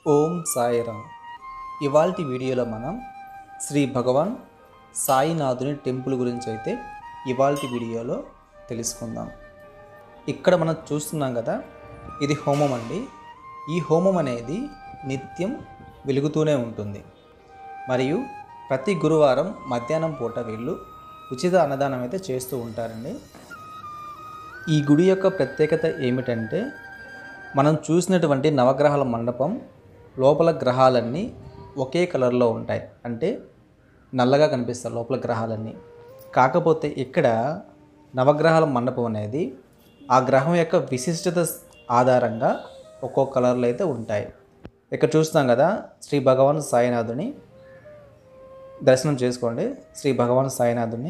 ఓం సాయిరామ్ ఇవాల్టి వీడియోలో మనం శ్రీ భగవాన్ సాయినాథుని టెంపుల్ గురించి అయితే ఇవాల్టి వీడియోలో తెలుసుకుందాం ఇక్కడ మనం చూస్తున్నాం కదా ఇది హోమం అండి ఈ హోమం అనేది నిత్యం వెలుగుతూనే ఉంటుంది మరియు ప్రతి గురువారం మధ్యాహ్నం పూట వీళ్ళు ఉచిత అన్నదానం అయితే చేస్తూ ఉంటారండి ఈ గుడి యొక్క ప్రత్యేకత ఏమిటంటే మనం చూసినటువంటి నవగ్రహాల మండపం లోపల గ్రహాలన్నీ ఒకే కలర్లో ఉంటాయి అంటే నల్లగా కనిపిస్తాయి లోపల గ్రహాలన్నీ కాకపోతే ఇక్కడ నవగ్రహాల మండపం అనేది ఆ గ్రహం యొక్క విశిష్టత ఆధారంగా ఒక్కో కలర్లో అయితే ఉంటాయి ఇక్కడ చూస్తున్నాం కదా శ్రీ భగవాన్ సాయినాథుని దర్శనం చేసుకోండి శ్రీ భగవాన్ సాయినాథుని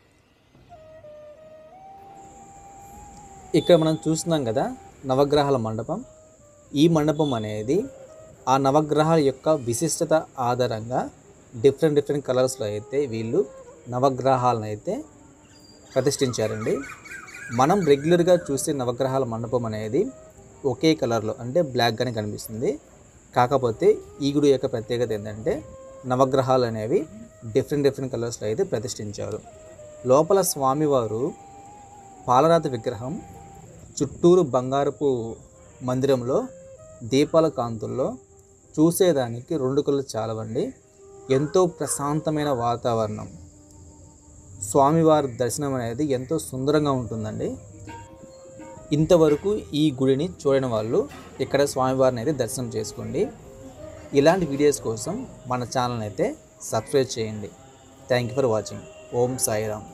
ఇక్కడ మనం చూస్తున్నాం కదా నవగ్రహాల మండపం ఈ మండపం అనేది ఆ నవగ్రహాల యొక్క విశిష్టత ఆధారంగా డిఫరెంట్ డిఫరెంట్ కలర్స్లో అయితే వీళ్ళు నవగ్రహాలను అయితే ప్రతిష్ఠించారండి మనం రెగ్యులర్గా చూసే నవగ్రహాల మండపం అనేది ఒకే కలర్లో అంటే బ్లాక్గానే కనిపిస్తుంది కాకపోతే ఈ గుడి యొక్క ప్రత్యేకత ఏంటంటే నవగ్రహాలు అనేవి డిఫరెంట్ డిఫరెంట్ కలర్స్లో అయితే ప్రతిష్ఠించారు లోపల స్వామివారు పాలరాతి విగ్రహం చుట్టూరు బంగారపు మందిరంలో దీపాల కాంతుల్లో చూసేదానికి రెండు కళ్ళు చాలవండి ఎంతో ప్రశాంతమైన వాతావరణం స్వామివారి దర్శనం అనేది ఎంతో సుందరంగా ఉంటుందండి ఇంతవరకు ఈ గుడిని చూడని వాళ్ళు ఇక్కడ స్వామివారిని అయితే దర్శనం చేసుకోండి ఇలాంటి వీడియోస్ కోసం మన ఛానల్ అయితే సబ్స్క్రైబ్ చేయండి thank you for watching Om Sairam